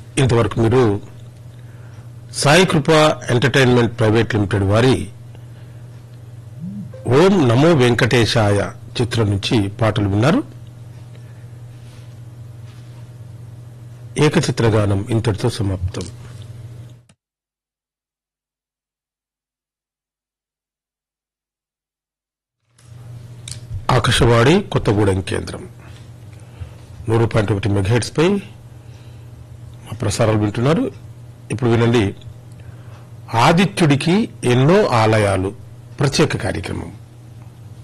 ఇంతవరకు మీరు Sai Krupa entertainment private limited వారి ఓం నమో వెంకటేశాయ చిత్రం నుంచి పాటలు విన్నారు ఏకచిత్ర గానం ఇంతటితో సమాప్తం ఆకాశవాణి కొత్తగూడెం కేంద్రం నూరు పాయింట్ ఒకటి మెగాహెట్స్ పై మా ప్రసారాలు వింటున్నారు ఇప్పుడు వినండి ఆదిత్యుడికి ఎన్నో ఆలయాలు ప్రత్యేక కార్యక్రమం